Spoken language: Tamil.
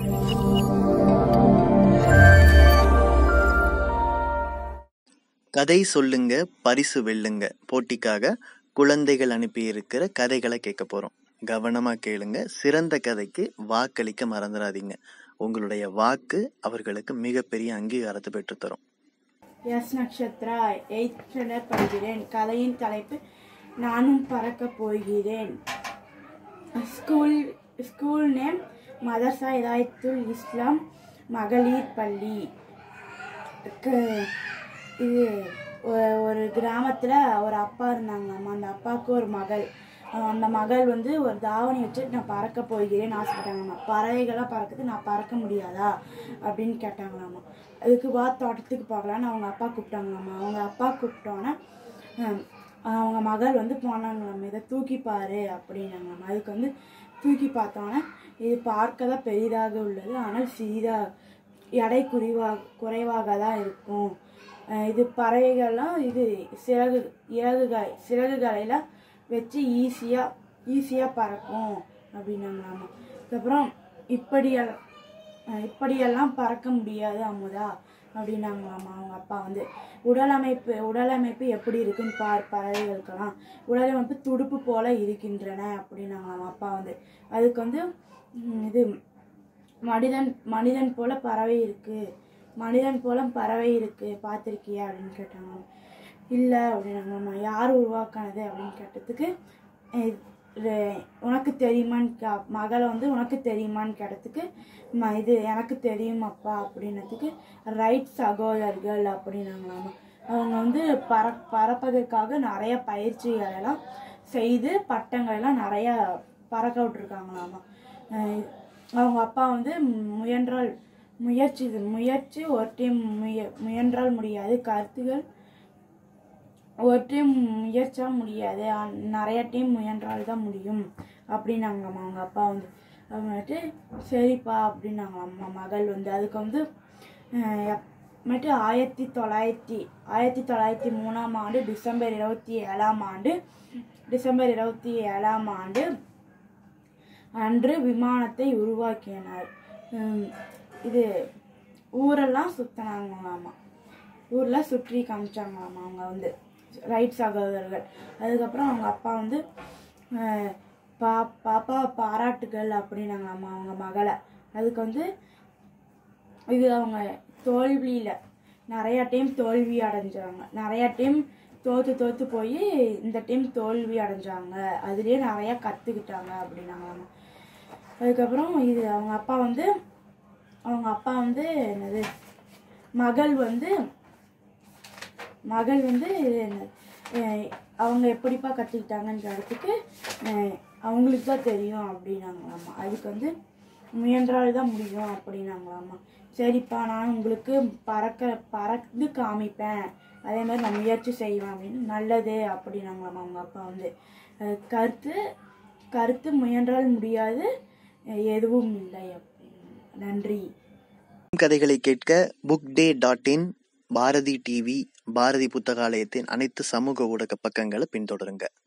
கதை சொல்லுங்க பரிசு வெல்லுங்க போட்டிக்காக குழந்தைகள் அனுப்பியிருக்கிற கதைகளை கேட்க போறோம் கவனமா கேளுங்க சிறந்த கதைக்கு வாக்களிக்க மறந்துடாதீங்க உங்களுடைய வாக்கு அவர்களுக்கு மிகப்பெரிய அங்கீகாரத்தை பெற்றுத்தரும் எஸ் நக்ஷத்ரா எயித் ஸ்டாண்டர்ட் படிக்கிறேன் கதையின் தலைப்பு நானும் பறக்கப் போகிறேன் ஸ்கூல் ஸ்கூல் நேம் மதர்சா இதாயத்துல் இஸ்லாம் மகளிர் பள்ளி க- இது ஒ- ஒரு கிராமத்தில் ஒரு அப்பா இருந்தாங்களாம்மா அந்த அப்பாவுக்கு ஒரு மகள் அஹ் அந்த மகள் வந்து ஒரு தாவணி வச்சு நான் பறக்க போகிறேன்னு ஆசைப்பட்டாங்கம்மா பறவைகளாக பறக்குது நான் பறக்க முடியாதா அப்படின்னு கேட்டாங்களாம்மா அதுக்கு வா தோட்டத்துக்கு பார்க்கலான்னு அவங்க அப்பா கூப்பிட்டாங்களாம்மா அவங்க அப்பா கூப்பிட்டோன்னே ஹம், அவங்க மகள் வந்து போனாங்களாம்மா இதை தூக்கி பாரு அப்படின்னாங்களாம்மா அதுக்கு வந்து தூக்கி பார்த்தோன்னே இது பார்க்க தான் பெரிதாக உள்ளது ஆனால் சிறிதாக எடை குறைவா குறைவாக தான் இருக்கும் அஹ் இது பறவைகள்லாம் இது சிறகு இறகுகள் சிறகுகளையெல்லாம் வச்சு ஈஸியாக ஈஸியாக பறக்கும் அப்படின்னாங்களாமா அதுக்கப்புறம் இப்படியெல்லாம் அஹ் இப்படியெல்லாம் பறக்க முடியாது அமுதா அப்படின்னாங்களாமா அவங்க அப்பா வந்து உடலமைப்பு உடலமைப்பு எப்படி இருக்குன்னு பார் பறவைகளுக்கெல்லாம் உடலமைப்பு துடுப்பு போல இருக்கின்றன அப்படின்னாங்களாமா அப்பா வந்து அதுக்கு வந்து ம், இது மனிதன் மனிதன் போல பறவை இருக்கு மனிதன் போல பறவை இருக்கு பார்த்துருக்கியா அப்படின்னு கேட்டாங்க இல்லை அப்படின்னாங்கம்மா யார் உருவாக்குனது அப்படின்னு கேட்டதுக்கு "அஹ் இது உனக்கு தெரியுமான்னு கே மகளை வந்து உனக்கு தெரியுமான்னு கேட்டதுக்கு "ம, இது எனக்கு தெரியும் அப்பா அப்படின்னதுக்கு ரைட் சகோதரர்கள் அப்படின்னாங்களாமா அவங்க வந்து பற பறப்பதற்காக நிறைய பயிற்சிகள் எல்லாம் செய்து பட்டங்கள் எல்லாம் நிறைய பறக்க விட்டுருக்காங்களாமா அஹ் அவங்க அப்பா வந்து முயன்றால் முயற்சி முயற்சி ஒரு டீம் முய முயன்றால் முடியாது கருத்துகள் ஒரு டீம் முயற்சியா முடியாது ஆ- நிறைய டீம் முயன்றால் தான் முடியும் அப்படின்னாங்கம்மா அவங்க அப்பா வந்து அப்புறமேட்டு சரிப்பா அப்படின்னாங்களாம்மா மகள் வந்து அதுக்கு வந்து அஹ், அப்புறமேட்டு ஆயிரத்தி தொள்ளாயிரத்தி ஆயிரத்தி தொள்ளாயிரத்தி மூணாம் ஆண்டு டிசம்பர் இருபத்தி ஏழாம் ஆண்டு டிசம்பர் இருபத்தி ஏழாம் ஆண்டு அன்று விமானத்தை உருவாக்கினர் உம், இது ஊரெல்லாம் சுத்தினாங்களாமா ஊரில் சுற்றி காமிச்சாங்களாமா அவங்க வந்து ரைட் சகோதரர்கள் அதுக்கப்புறம் அவங்க அப்பா வந்து அஹ், பா பாப்பா பாராட்டுகள் அப்படின்னாங்களாமா அவங்க மகளை அதுக்கு வந்து இது அவங்க தோல்வியில் நிறைய டைம் தோல்வி அடைஞ்சாங்க நிறைய டைம் தோத்து தோத்து போய் இந்த டைம் தோல்வி அடைஞ்சாங்க அதுலேயே நிறைய கற்றுக்கிட்டாங்க அப்படின்னாங்களாமா அதுக்கப்புறம் இது அவங்க அப்பா வந்து அவங்க அப்பா வந்து என்னது மகள் வந்து மகள் வந்து இது என்ன- அஹ் அவங்க எப்படிப்பா கற்றுக்கிட்டாங்கன்ற இடத்துக்கு அஹ் அவங்களுக்கு தான் தெரியும் அப்படின்னாங்களாமா அதுக்கு வந்து முயன்றால் தான் முடியும் அப்படின்னாங்களாமா சரிப்பா நான் உங்களுக்கு பறக்க பறந்து காமிப்பேன் அதே மாதிரி நான் முயற்சி செய்வேன் அப்படின்னு நல்லது அப்படின்னாங்களாமா அவங்க அப்பா வந்து அஹ் கருத்து கருத்து முயன்றால் முடியாது அஹ் எதுவும் இல்லை அப்படின்னு நன்றி கதைகளை கேட்க book day dot in Bharathi TV Bharathi புத்தகாலயத்தின் அனைத்து சமூக ஊடக பக்கங்களை பின்தொடருங்க